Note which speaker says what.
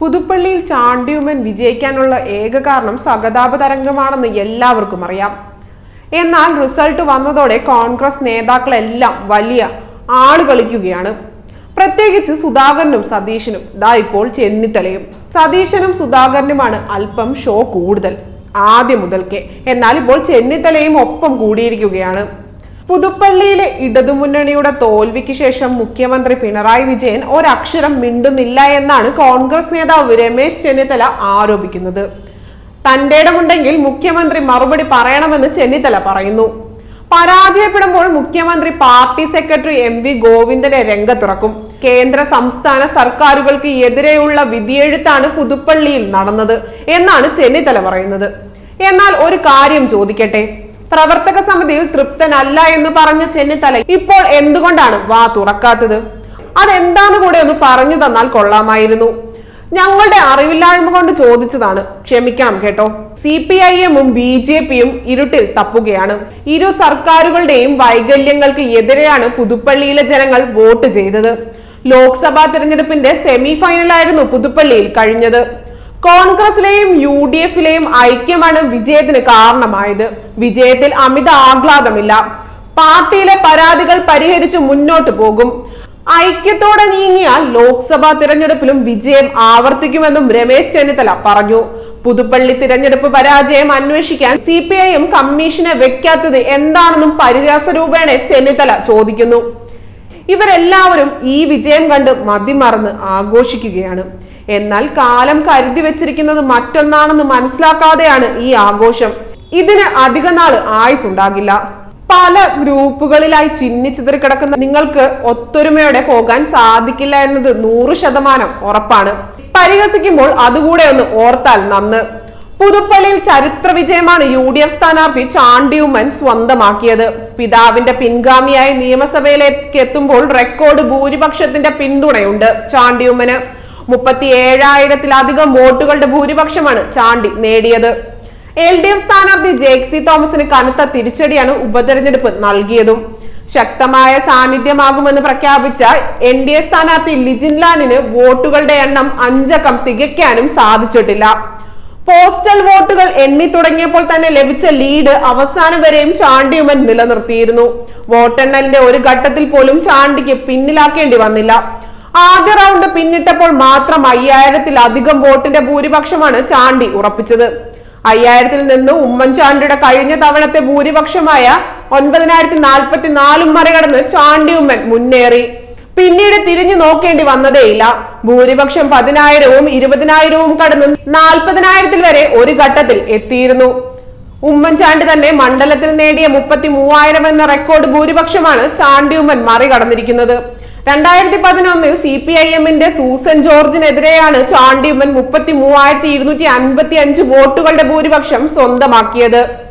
Speaker 1: പുതുപ്പള്ളിയിൽ ചാണ്ടിയുമൻ വിജയിക്കാനുള്ള ഏക കാരണം സഹതാപ തരംഗമാണെന്ന് എല്ലാവർക്കും അറിയാം എന്നാൽ റിസൾട്ട് വന്നതോടെ കോൺഗ്രസ് നേതാക്കളെല്ലാം വലിയ ആള് കളിക്കുകയാണ് പ്രത്യേകിച്ച് സുധാകരനും സതീശനും ദാ ഇപ്പോൾ ചെന്നിത്തലയും സതീശനും സുധാകരനുമാണ് അല്പം ഷോ കൂടുതൽ ആദ്യം മുതൽക്കേ എന്നാൽ ഇപ്പോൾ ചെന്നിത്തലയും ഒപ്പം കൂടിയിരിക്കുകയാണ് പുതുപ്പള്ളിയിലെ ഇടതുമുന്നണിയുടെ തോൽവിക്ക് ശേഷം മുഖ്യമന്ത്രി പിണറായി വിജയൻ ഒരക്ഷരം മിണ്ടുന്നില്ല എന്നാണ് കോൺഗ്രസ് നേതാവ് രമേശ് ചെന്നിത്തല ആരോപിക്കുന്നത് തന്റെ ഇടമുണ്ടെങ്കിൽ മുഖ്യമന്ത്രി മറുപടി പറയണമെന്ന് ചെന്നിത്തല പറയുന്നു പരാജയപ്പെടുമ്പോൾ മുഖ്യമന്ത്രി പാർട്ടി സെക്രട്ടറി എം വി ഗോവിന്ദനെ രംഗത്തിറക്കും കേന്ദ്ര സംസ്ഥാന സർക്കാരുകൾക്ക് എതിരെയുള്ള വിധിയെഴുത്താണ് പുതുപ്പള്ളിയിൽ നടന്നത് എന്നാണ് ചെന്നിത്തല പറയുന്നത് എന്നാൽ ഒരു കാര്യം ചോദിക്കട്ടെ പ്രവർത്തക സമിതിയിൽ തൃപ്തനല്ല എന്ന് പറഞ്ഞ ചെന്നിത്തല ഇപ്പോൾ എന്തുകൊണ്ടാണ് വാ തുറക്കാത്തത് അതെന്താന്ന് കൂടെ ഒന്ന് പറഞ്ഞു തന്നാൽ കൊള്ളാമായിരുന്നു ഞങ്ങളുടെ അറിവില്ലായ്മ കൊണ്ട് ചോദിച്ചതാണ് ക്ഷമിക്കണം കേട്ടോ സി പി ഐ എമ്മും ബി ജെ പിയും ഇരുട്ടിൽ തപ്പുകയാണ് ഇരു സർക്കാരുകളുടെയും വൈകല്യങ്ങൾക്ക് എതിരെയാണ് പുതുപ്പള്ളിയിലെ ജനങ്ങൾ വോട്ട് ചെയ്തത് ലോക്സഭാ തെരഞ്ഞെടുപ്പിന്റെ സെമി ഫൈനലായിരുന്നു പുതുപ്പള്ളിയിൽ കഴിഞ്ഞത് കോൺഗ്രസിലെയും യു ഡി എഫിലെയും ഐക്യമാണ് വിജയത്തിന് കാരണമായത് വിജയത്തിൽ അമിത ആഹ്ലാദമില്ല പാർട്ടിയിലെ പരാതികൾ പരിഹരിച്ച് മുന്നോട്ട് പോകും ഐക്യത്തോടെ നീങ്ങിയാൽ ലോക്സഭാ തിരഞ്ഞെടുപ്പിലും വിജയം ആവർത്തിക്കുമെന്നും രമേശ് ചെന്നിത്തല പറഞ്ഞു പുതുപ്പള്ളി തിരഞ്ഞെടുപ്പ് പരാജയം അന്വേഷിക്കാൻ സി പി ഐ എം കമ്മീഷനെ വെക്കാത്തത് എന്താണെന്നും പരിഹാസ രൂപേണ ചെന്നിത്തല ചോദിക്കുന്നു ഇവരെല്ലാവരും ഈ വിജയം കണ്ട് മതിമറന്ന് ആഘോഷിക്കുകയാണ് എന്നാൽ കാലം കരുതി വെച്ചിരിക്കുന്നത് മറ്റൊന്നാണെന്ന് മനസ്സിലാക്കാതെയാണ് ഈ ആഘോഷം ഇതിന് അധിക നാൾ ആയുസ് ഉണ്ടാകില്ല പല ഗ്രൂപ്പുകളിലായി ചിന്നിച്ചിതറി കിടക്കുന്ന നിങ്ങൾക്ക് ഒത്തൊരുമയോടെ പോകാൻ സാധിക്കില്ല എന്നത് നൂറ് ശതമാനം ഉറപ്പാണ് പരിഹസിക്കുമ്പോൾ അതുകൂടെ ഒന്ന് ഓർത്താൽ നന്ന് പുതുപ്പള്ളിയിൽ ചരിത്ര വിജയമാണ് യു ഡി എഫ് സ്ഥാനാർത്ഥി ചാണ്ടിയുമ്മൻ സ്വന്തമാക്കിയത് പിതാവിന്റെ പിൻഗാമിയായി നിയമസഭയിലേക്ക് എത്തുമ്പോൾ റെക്കോർഡ് ഭൂരിപക്ഷത്തിന്റെ പിന്തുണയുണ്ട് ചാണ്ടിയുമ്മന് മുപ്പത്തി ഏഴായിരത്തിലധികം വോട്ടുകളുടെ ഭൂരിപക്ഷമാണ് ചാണ്ടി നേടിയത് എൽ ഡി എഫ് സ്ഥാനാർത്ഥി ജേക്സി തോമസിന് കനത്ത തിരിച്ചടിയാണ് ഉപതെരഞ്ഞെടുപ്പ് നൽകിയതും ശക്തമായ സാന്നിധ്യമാകുമെന്ന് പ്രഖ്യാപിച്ച എൻ ഡി എ സ്ഥാനാർത്ഥി ലിജിൻ ലാലിന് വോട്ടുകളുടെ എണ്ണം അഞ്ചക്കം തികയ്ക്കാനും സാധിച്ചിട്ടില്ല പോസ്റ്റൽ വോട്ടുകൾ എണ്ണി തുടങ്ങിയപ്പോൾ തന്നെ ലഭിച്ച ലീഡ് അവസാനം വരെയും ചാണ്ടിയുമൻ നിലനിർത്തിയിരുന്നു വോട്ടെണ്ണലിന്റെ ഒരു ഘട്ടത്തിൽ പോലും ചാണ്ടിക്ക് പിന്നിലാക്കേണ്ടി വന്നില്ല ആദ്യ റൗണ്ട് പിന്നിട്ടപ്പോൾ മാത്രം അയ്യായിരത്തിലധികം വോട്ടിന്റെ ഭൂരിപക്ഷമാണ് ചാണ്ടി ഉറപ്പിച്ചത് അയ്യായിരത്തിൽ നിന്ന് ഉമ്മൻചാണ്ടിയുടെ കഴിഞ്ഞ തവണത്തെ ഭൂരിപക്ഷമായ ഒൻപതിനായിരത്തി നാൽപ്പത്തി നാലും മറികടന്ന് ചാണ്ടി ഉമ്മൻ മുന്നേറി പിന്നീട് തിരിഞ്ഞു നോക്കേണ്ടി വന്നതേയില്ല ഭൂരിപക്ഷം പതിനായിരവും ഇരുപതിനായിരവും കടന്ന് നാൽപ്പതിനായിരത്തിൽ വരെ ഒരു ഘട്ടത്തിൽ എത്തിയിരുന്നു ഉമ്മൻചാണ്ടി തന്നെ മണ്ഡലത്തിൽ നേടിയ മുപ്പത്തി മൂവായിരം എന്ന റെക്കോർഡ് ഭൂരിപക്ഷമാണ് ചാണ്ടിയുമ്മൻ മറികടന്നിരിക്കുന്നത് രണ്ടായിരത്തി പതിനൊന്നിൽ സി പി ഐ എമ്മിന്റെ സൂസൻ ജോർജിനെതിരെയാണ് ചാണ്ടിയുമ്മൻ മുപ്പത്തി മൂവായിരത്തി ഇരുന്നൂറ്റി അൻപത്തി അഞ്ച് വോട്ടുകളുടെ ഭൂരിപക്ഷം സ്വന്തമാക്കിയത്